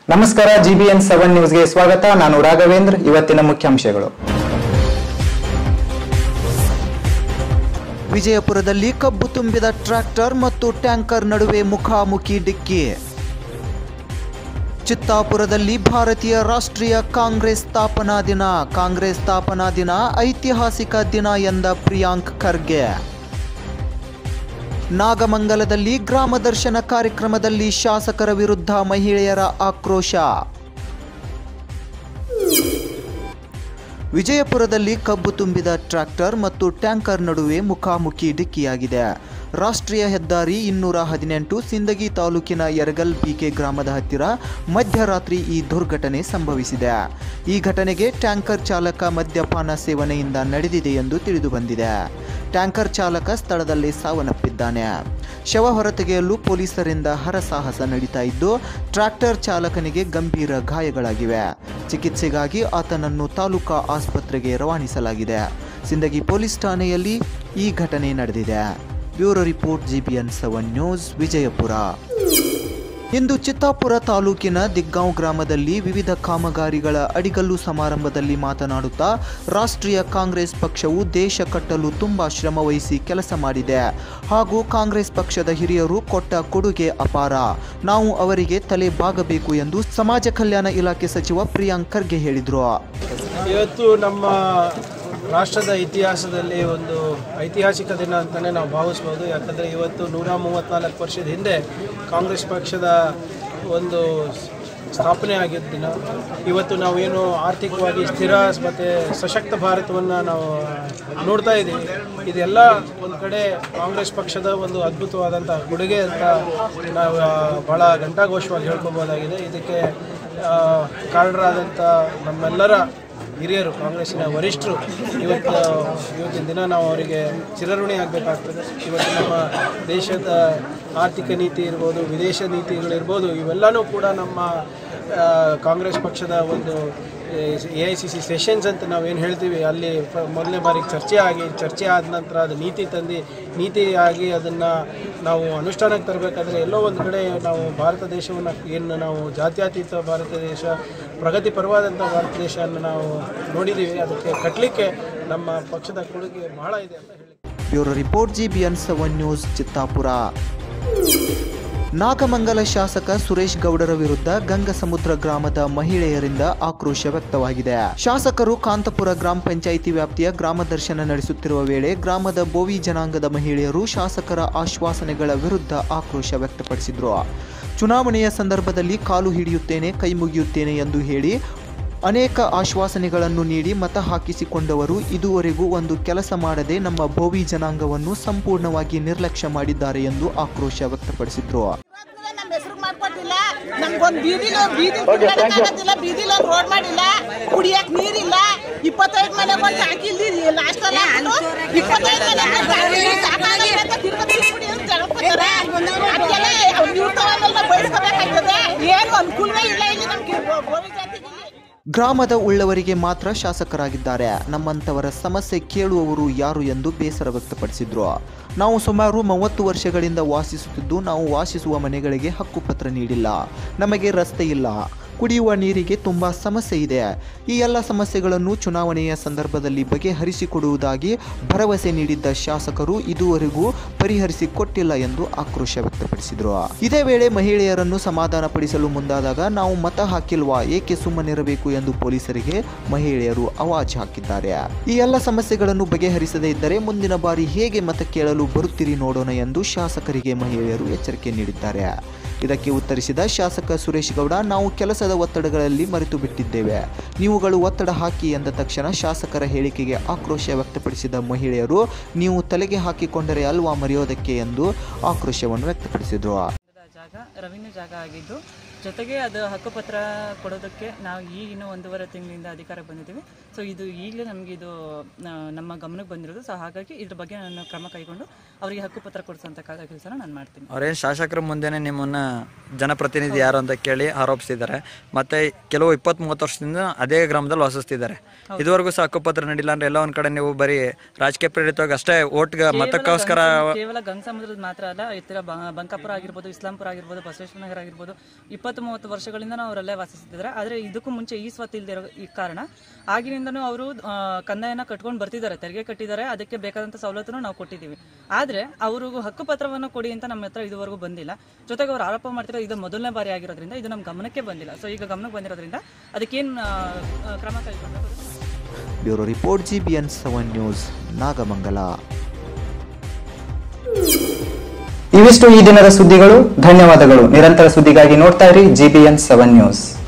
ನಮಸ್ಕಾರ GBN seven ನ್ಯೂಸ್ಗೆ ಸ್ವಾಗತ ನಾನು ರಾಘವೇಂದ್ರ ಇವತ್ತಿನ ಮುಖ್ಯಾಂಶಗಳು ವಿಜಯಪುರದಲ್ಲಿ ಕಬ್ಬು ತುಂಬಿದ ಟ್ರ್ಯಾಕ್ಟರ್ ಮತ್ತು ಟ್ಯಾಂಕರ್ ನಡುವೆ ಮುಖಾಮುಖಿ ಡಿಕ್ಕಿ ಚಿತ್ತಾಪುರದಲ್ಲಿ ಭಾರತೀಯ ರಾಷ್ಟ್ರೀಯ ಕಾಂಗ್ರೆಸ್ ಸ್ಥಾಪನಾ ದಿನ ಕಾಂಗ್ರೆಸ್ ಸ್ಥಾಪನಾ ದಿನ ಐತಿಹಾಸಿಕ ದಿನ ಎಂದ ಪ್ರಿಯಾಂಕ್ ಖರ್ಗೆ ನಾಗಮಂಗಲದಲ್ಲಿ ಗ್ರಾಮ ದರ್ಶನ ಕಾರ್ಯಕ್ರಮದಲ್ಲಿ ಶಾಸಕರ ವಿರುದ್ಧ ಮಹಿಳೆಯರ ಆಕ್ರೋಶ ವಿಜಯಪುರದಲ್ಲಿ ಕಬ್ಬು ತುಂಬಿದ ಟ್ರ್ಯಾಕ್ಟರ್ ಮತ್ತು ಟ್ಯಾಂಕರ್ ನಡುವೆ ಮುಖಾಮುಖಿ ಡಿಕ್ಕಿಯಾಗಿದೆ ರಾಷ್ಟ್ರೀಯ ಹೆದ್ದಾರಿ ಇನ್ನೂರ ಹದಿನೆಂಟು ಸಿಂದಗಿ ತಾಲೂಕಿನ ಯರಗಲ್ ಬಿಕೆ ಗ್ರಾಮದ ಹತ್ತಿರ ಮಧ್ಯರಾತ್ರಿ ಈ ದುರ್ಘಟನೆ ಸಂಭವಿಸಿದೆ ಈ ಘಟನೆಗೆ ಟ್ಯಾಂಕರ್ ಚಾಲಕ ಮದ್ಯಪಾನ ಸೇವನೆಯಿಂದ ನಡೆದಿದೆ ಎಂದು ತಿಳಿದು ಬಂದಿದೆ ಟ್ಯಾಂಕರ್ ಚಾಲಕ ಸ್ಥಳದಲ್ಲಿ ಸಾವನ್ನಪ್ಪಿದ್ದಾನೆ ಶವ ಹೊರತೆಗೆಯಲು ಪೊಲೀಸರಿಂದ ಹರಸಾಹಸ ನಡೀತಾ ಇದ್ದು ಟ್ರ್ಯಾಕ್ಟರ್ ಚಾಲಕನಿಗೆ ಗಂಭೀರ ಗಾಯಗಳಾಗಿವೆ ಚಿಕಿತ್ಸೆಗಾಗಿ ಆತನನ್ನು ತಾಲೂಕಾ ಆಸ್ಪತ್ರೆಗೆ ರವಾನಿಸಲಾಗಿದೆ ಸಿಂದಗಿ ಪೊಲೀಸ್ ಠಾಣೆಯಲ್ಲಿ ಈ ಘಟನೆ ನಡೆದಿದೆ bureau report GBN seven news Vijayapura ಇಂದು ಚಿತ್ತಾಪುರ ತಾಲೂಕಿನ ದಿಗ್ಗಾಂವ್ ಗ್ರಾಮದಲ್ಲಿ ವಿವಿಧ ಕಾಮಗಾರಿಗಳ ಅಡಿಗಲ್ಲು ಸಮಾರಂಭದಲ್ಲಿ ಮಾತನಾಡುತ್ತಾ ರಾಷ್ಟ್ರೀಯ ಕಾಂಗ್ರೆಸ್ ಪಕ್ಷವು ದೇಶ ಕಟ್ಟಲು ತುಂಬಾ ಶ್ರಮವಹಿಸಿ ಕೆಲಸ ಮಾಡಿದೆ ಹಾಗೂ ಕಾಂಗ್ರೆಸ್ ಪಕ್ಷದ ಹಿರಿಯರು ಕೊಟ್ಟ ಕೊಡುಗೆ ಅಪಾರ ನಾವು ಅವರಿಗೆ ತಲೆ ಬಾಗಬೇಕು ಎಂದು ಸಮಾಜ ಕಲ್ಯಾಣ ಇಲಾಖೆ ಸಚಿವ ಪ್ರಿಯಾಂಕ್ ಖರ್ಗೆ ಹೇಳಿದರು ಇವತ್ತು ನಮ್ಮ ರಾಷ್ಟ್ರದ ಇತಿಹಾಸದಲ್ಲಿ ಒಂದು ಐತಿಹಾಸಿಕ ದಿನ ಅಂತಲೇ ನಾವು ಭಾವಿಸ್ಬೋದು ಯಾಕಂದರೆ ಇವತ್ತು ನೂರ ಮೂವತ್ತ್ನಾಲ್ಕು ವರ್ಷದ ಹಿಂದೆ ಕಾಂಗ್ರೆಸ್ ಪಕ್ಷದ ಒಂದು ಸ್ಥಾಪನೆ ಆಗಿದ್ದ ದಿನ ಇವತ್ತು ನಾವೇನು ಆರ್ಥಿಕವಾಗಿ ಸ್ಥಿರ ಮತ್ತು ಸಶಕ್ತ ಭಾರತವನ್ನು ನಾವು ನೋಡ್ತಾ ಇದ್ದೀವಿ ಇದೆಲ್ಲ ಒಂದು ಕಡೆ ಕಾಂಗ್ರೆಸ್ ಪಕ್ಷದ ಒಂದು ಅದ್ಭುತವಾದಂಥ ಕೊಡುಗೆ ಅಂತ ನಾವು ಆ, ಭಾಳ ಘಂಟಾಘೋಷವಾಗಿ ಹೇಳ್ಕೊಬೋದಾಗಿದೆ ಇದಕ್ಕೆ ಆ, ಕಾರಣರಾದಂಥ ನಮ್ಮೆಲ್ಲರ ಹಿರಿಯರು ಕಾಂಗ್ರೆಸ್ಸಿನ ವರಿಷ್ಠರು ಇವತ್ತು ಇವತ್ತಿನ ದಿನ ನಾವು ಅವರಿಗೆ ಚಿರಋಣಿ ಆಗಬೇಕಾಗ್ತದೆ ಇವತ್ತು ನಮ್ಮ ದೇಶದ ಆರ್ಥಿಕ ನೀತಿ ಇರ್ಬೋದು ವಿದೇಶ ನೀತಿಗಳಿರ್ಬೋದು ಇವೆಲ್ಲನೂ ಕೂಡ ನಮ್ಮ ಆ, ಕಾಂಗ್ರೆಸ್ ಪಕ್ಷದ ಒಂದು A I C C sessions ಅಂತ ನಾವೇನು ಹೇಳ್ತೀವಿ ಅಲ್ಲಿ ಫ- ಮೊದಲನೇ ಬಾರಿಗೆ ಚರ್ಚೆ ಆಗಿ ಚರ್ಚೆ ಆದ ನಂತರ ಅದು ನೀತಿ ತಂದು ನೀತಿಯಾಗಿ ಅದನ್ನು ನಾವು ಅನುಷ್ಠಾನಕ್ಕೆ ತರಬೇಕಾದ್ರೆ ಎಲ್ಲೋ ಒಂದು ಕಡೆ ನಾವು ಭಾರತ ದೇಶವನ್ನು ಏನು ನಾವು ಜಾತ್ಯತೀತ ಭಾರತ ದೇಶ ಪ್ರಗತಿ ಪರವಾದಂಥ ಭಾರತ ದೇಶವನ್ನು ನಾವು ನೋಡಿದ್ದೀವಿ ಅದಕ್ಕೆ ಕಟ್ಟಲಿಕ್ಕೆ ನಮ್ಮ ಪಕ್ಷದ ಕೊಡುಗೆ ಬಹಳ ಇದೆ ಅಂತ ಹೇಳಿ bureau report GBN seven news Chittapur Nagamangala ಶಾಸಕ ಸುರೇಶ್ ಗೌಡರ ವಿರುದ್ಧ ಗಂಗಸಮುದ್ರ ಗ್ರಾಮದ ಮಹಿಳೆಯರಿಂದ ಆಕ್ರೋಶ ವ್ಯಕ್ತವಾಗಿದೆ ಶಾಸಕರು ಕಾಂತಪುರ ಗ್ರಾಮ ಪಂಚಾಯಿತಿ ವ್ಯಾಪ್ತಿಯ ಗ್ರಾಮ ದರ್ಶನ ನಡೆಸುತ್ತಿರುವ ವೇಳೆ ಗ್ರಾಮದ ಬೋವಿ ಜನಾಂಗದ ಮಹಿಳೆಯರು ಶಾಸಕರ ಆಶ್ವಾಸನೆಗಳ ವಿರುದ್ಧ ಆಕ್ರೋಶ ವ್ಯಕ್ತಪಡಿಸಿದ್ರು ಚುನಾವಣೆಯ ಸಂದರ್ಭದಲ್ಲಿ ಕಾಲು ಹಿಡಿಯುತ್ತೇನೆ ಕೈ ಮುಗಿಯುತ್ತೇನೆ ಎಂದು ಹೇಳಿ ಅನೇಕ ಆಶ್ವಾಸನೆಗಳನ್ನು ನೀಡಿ ಮತ ಹಾಕಿಸಿಕೊಂಡವರು ಇದುವರೆಗೂ ಒಂದು ಕೆಲಸ ಮಾಡದೆ ನಮ್ಮ ಬೋವಿ ಜನಾಂಗವನ್ನು ಸಂಪೂರ್ಣವಾಗಿ ನಿರ್ಲಕ್ಷ್ಯ ಮಾಡಿದ್ದಾರೆ ಎಂದು ಆಕ್ರೋಶ ವ್ಯಕ್ತಪಡಿಸಿದ್ರು ನಮ್ಮ ಹೆಸರು ಮಾಡ್ಕೊಟ್ಟಿಲ್ಲ ನಮ್ಗೊಂದ್ ಬೀದಿಲ ಬೀದಿ ತಿರ್ಗಾಡಕ್ಕಾಗತ್ತಿಲ್ಲ ಬೀದಿಲ ಒಂದ್ ರೋಡ್ ಮಾಡಿಲ್ಲ ಕುಡಿಯಕ್ ನೀರಿಲ್ಲ ಇಪ್ಪತ್ತೈದು ಮನೆ ಒಂದ್ ಟಾಕಿ ಇಲ್ಲಿ ಲಾಸ್ಟ್ ಅಲ್ಲ ಇಪ್ಪತ್ತೈದು ಮನೆ ಒಂದ್ ಟಾಕಿ ಇಲ್ಲಿ ಸಾಕಾಗಲ್ಲ ಅಂತ ತಿರ್ಗಾ ತಿರ್ಗಿ ಕುಡಿ ಅಂತ ಹೇಳ್ಕೊತಾರೆ. ಅದ್ಕೆಲ್ಲ ಅವ್ರ್ ಇರ್ತಾವ ಆಮೇಲೆ ನಾವ್ ಬಯಸ್ಕೊಬೇಕಾಗ್ತದೆ ಏನು ಅನುಕೂಲವೇ ಇಲ್ಲ ಇಲ್ಲಿ ನಮ್ಗೆ ಗೋ- ಗೋವಿ ಜಾತಿಗೆ ಇಲ್ಲಿ ಗ್ರಾಮದ ಉಳ್ಳವರಿಗೆ ಮಾತ್ರ ಶಾಸಕರಾಗಿದ್ದಾರೆ ನಮ್ಮಂಥವರ ಸಮಸ್ಯೆ ಕೇಳುವವರು ಯಾರು ಎಂದು ಬೇಸರ ವ್ಯಕ್ತಪಡಿಸಿದ್ರು ನಾವು ಸುಮಾರು ಮೂವತ್ತು ವರ್ಷಗಳಿಂದ ವಾಸಿಸುತ್ತಿದ್ದು ನಾವು ವಾಸಿಸುವ ಮನೆಗಳಿಗೆ ಹಕ್ಕುಪತ್ರ ನೀಡಿಲ್ಲ ನಮಗೆ ರಸ್ತೆ ಇಲ್ಲ ಕುಡಿಯುವ ನೀರಿಗೆ ತುಂಬ ಸಮಸ್ಯೆ ಇದೆ ಈ ಎಲ್ಲ ಸಮಸ್ಯೆಗಳನ್ನು ಚುನಾವಣೆಯ ಸಂದರ್ಭದಲ್ಲಿ ಬಗೆಹರಿಸಿಕೊಡುವುದಾಗಿ ಭರವಸೆ ನೀಡಿದ್ದ ಶಾಸಕರು ಇದುವರೆಗೂ ಪರಿಹರಿಸಿಕೊಟ್ಟಿಲ್ಲ ಎಂದು ಆಕ್ರೋಶ ವ್ಯಕ್ತಪಡಿಸಿದರು ಇದೇ ವೇಳೆ ಮಹಿಳೆಯರನ್ನು ಸಮಾಧಾನಪಡಿಸಲು ಮುಂದಾದಾಗ ನಾವು ಮತ ಹಾಕಿಲ್ವಾ ಏಕೆ ಸುಮ್ಮನಿರಬೇಕು ಎಂದು ಪೊಲೀಸರಿಗೆ ಮಹಿಳೆಯರು ಅವಾಜ್ ಹಾಕಿದ್ದಾರೆ ಈ ಎಲ್ಲ ಸಮಸ್ಯೆಗಳನ್ನು ಬಗೆಹರಿಸದೇ ಇದ್ದರೆ ಮುಂದಿನ ಬಾರಿ ಹೇಗೆ ಮತ ಕೇಳಲು ಬರುತ್ತೀರಿ ನೋಡೋಣ ಎಂದು ಶಾಸಕರಿಗೆ ಮಹಿಳೆಯರು ಎಚ್ಚರಿಕೆ ನೀಡಿದ್ದಾರೆ ಇದಕ್ಕೆ ಉತ್ತರಿಸಿದ ಶಾಸಕ ಸುರೇಶ್ ಗೌಡ ನಾವು ಕೆಲಸದ ಒತ್ತಡಗಳಲ್ಲಿ ಮರೆತು ಬಿಟ್ಟಿದ್ದೇವೆ ನೀವುಗಳು ಒತ್ತಡ ಹಾಕಿ ಎಂದ ತಕ್ಷಣ ಶಾಸಕರ ಹೇಳಿಕೆಗೆ ಆಕ್ರೋಶ ವ್ಯಕ್ತಪಡಿಸಿದ ಮಹಿಳೆಯರು ನೀವು ತಲೆಗೆ ಹಾಕಿಕೊಂಡರೆ ಅಲ್ವಾ ಮರೆಯೋದಕ್ಕೆ ಎಂದು ಆಕ್ರೋಶವನ್ನು ವ್ಯಕ್ತಪಡಿಸಿದರು ಜಾಗ ರೆವಿನ್ಯೂ ಜಾಗ ಆಗಿದ್ದು ಜೊತೆಗೆ ಅದು ಹಕ್ಕುಪತ್ರ ಕೊಡೋದಕ್ಕೆ ನಾವು ಈಗಿನ ಒಂದೂವರೆ ತಿಂಗಳಿಂದ ಅಧಿಕಾರ ಬಂದಿದ್ದೀವಿ ಸೊ ಇದು ಈಗಲೇ ನಮಗೆ ಇದು ಆ, ನಮ್ಮ ಗಮನಕ್ಕೆ ಬಂದಿರೋದು ಸೊ ಹಾಗಾಗಿ ಇದ್ರ ಬಗ್ಗೆ ನಾನು ಕ್ರಮ ಕೈಗೊಂಡು ಅವರಿಗೆ ಹಕ್ಕುಪತ್ರ ಕೊಡಿಸೋಂಥ ಕೆಲಸನ ನಾನು ಮಾಡ್ತೀನಿ ಅವ್ರೇನು ಶಾಸಕರ ಮುಂದೆನೆ ನಿಮ್ಮನ್ನ ಜನಪ್ರತಿನಿಧಿ ಯಾರು ಅಂತ ಕೇಳಿ ಆರೋಪಿಸಿದ್ದಾರೆ ಮತ್ತೆ ಕೆಲವು ಇಪ್ಪತ್ತ್ ಮೂವತ್ತು ವರ್ಷದಿಂದ ಅದೇ ಗ್ರಾಮದಲ್ಲಿ ವಾಸಿಸ್ತಿದ್ದಾರೆ ಇದುವರೆಗೂ ಸಹ ಹಕ್ಕುಪತ್ರ ನೀಡಿಲ್ಲ ಅಂದ್ರೆ ಎಲ್ಲ ಒಂದ್ ಕಡೆ ನೀವು ಬರೀ ರಾಜಕೀಯ ಪ್ರೇರಿತವಾಗಿ ಅಷ್ಟೇ ಓಟ್ಗೆ ಮತಕ್ಕೋಸ್ಕರ ಕೇವಲ ಗಂಗ ಸಮುದ್ರದ ಮಾತ್ರ ಅಲ್ಲ ಇತರ ಬ- ಬಂಕಾಪುರ ಆಗಿರ್ಬೋದು ಇಸ್ಲಾಂಪುರ ಆಗಿರ್ಬೋದು ಆಗಿರ್ಬೋದು ಬಸವೇಶ್ವರ ನಗರ ಆಗಿರ್ಬೋದು ಇಪ್ಪತ್ತು ಮೂವತ್ತು ವರ್ಷಗಳಿಂದ ನಾವು ಅವರಲ್ಲೇ ವಾಸಿಸ್ತಿದ್ದಾರೆ ಆದರೆ ಇದಕ್ಕೂ ಮುಂಚೆ ಈ ಸ್ವತ್ತು ಇಲ್ಲದೆ ಇರೋ ಈ ಕಾರಣ ಆಗಿನಿಂದನೂ ಅವರು ಕಂದಾಯನ ಕಟ್ಕೊಂಡು ಬರ್ತಿದ್ದಾರೆ ತೆರಿಗೆ ಕಟ್ಟಿದ್ದಾರೆ ಅದಕ್ಕೆ ಬೇಕಾದಂಥ ಸವಲತ್ತನ್ನು ನಾವು ಕೊಟ್ಟಿದ್ದೀವಿ ಆದರೆ ಅವರು ಹಕ್ಕುಪತ್ರವನ್ನು ಕೊಡಿ ಅಂತ ನಮ್ಮ ಹತ್ರ ಇದುವರೆಗೂ ಬಂದಿಲ್ಲ ಜೊತೆಗೆ ಅವರು ಆರೋಪ ಮಾಡ್ತಿರೋ ಇದು ಮೊದಲನೇ ಬಾರಿ ಆಗಿರೋದ್ರಿಂದ ಇದು ನಮ್ಮ ಗಮನಕ್ಕೆ ಬಂದಿಲ್ಲ ಸೊ ಈಗ ಗಮನಕ್ಕೆ ಬಂದಿರೋದ್ರಿಂದ ಅದಕ್ಕೇನು ಕ್ರಮ ಕೈಗೊಳ್ಳಬೇಕು bureau report G B N seven news Nagamangala ಇವಿಷ್ಟು ಈ ದಿನದ ಸುದ್ದಿಗಳು ಧನ್ಯವಾದಗಳು ನಿರಂತರ ಸುದ್ದಿಗಾಗಿ ನೋಡ್ತಾ ಇರಿ ಜಿಬಿಎನ್ ಸೆವೆನ್ ನ್ಯೂಸ್